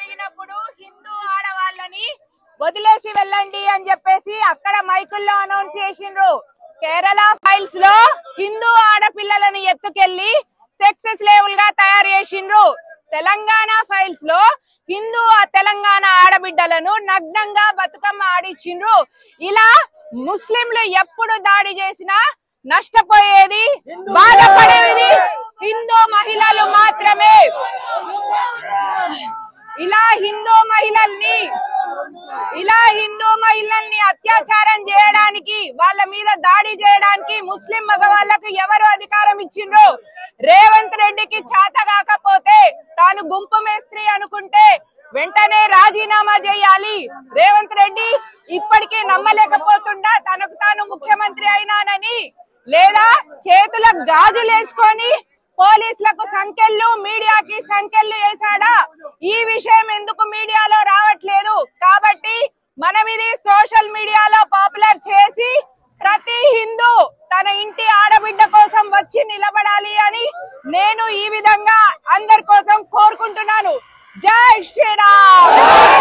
జరిగినప్పుడు హిందూ ఆడవాళ్ళని వదిలేసి వెళ్ళండి అని చెప్పేసి అక్కడ మైకుల్లో అనౌన్స్ చేసిండ్రు కేరళ ఫైల్స్ లో హిందూ ఆడపిల్లలను ఎత్తుకెళ్లి సెక్స్ స్లేవుల్ గా తయారు చేసిండ్రు తెలంగాణ ఫైల్స్ లో హిందూ ఆ తెలంగాణ ఆడబిడ్డలను నగ్నంగా బతుకమ్మ ఆడిచ్చిండ్రు ఇలా ముస్లింలు ఎప్పుడు దాడి చేసినా నష్టపోయేది బాధపడేది హిందూ మహిళలు మాత్రమే ఇలా హిందూ మహిళల్ని ఇలా హిందూ మహిళల్ని అత్యాచారం చేయడానికి వాళ్ళ మీద దాడి చేయడానికి ముస్లిం మగవాళ్ళకు ఎవరు అధికారం ఇచ్చిండ్రు రేవంత్ రెడ్డికి చేత కాకపోతే తాను గుంపు మేస్త్రి అనుకుంటే వెంటనే రాజీనామా చేయాలి రేవంత్ రెడ్డి ఇప్పటికీ నమ్మలేకపోతుండా తనకు తాను ముఖ్యమంత్రి అయినానని లేదా చేతుల గాజులేసుకొని పోలీసులకు సంఖ్యలు మీడియాకి సంఖ్యలు వేశాడా ఈ విషయం ఎందుకు మీడియాలో రావట్లేదు కాబట్టి మనం ఇది సోషల్ మీడియాలో పాపులర్ చేసి ప్రతి హిందూ తన ఇంటి ఆడబిడ్డ కోసం వచ్చి నిలబడాలి అని నేను ఈ విధంగా అందరి కోసం కోరుకుంటున్నాను జై శ్రీరామ్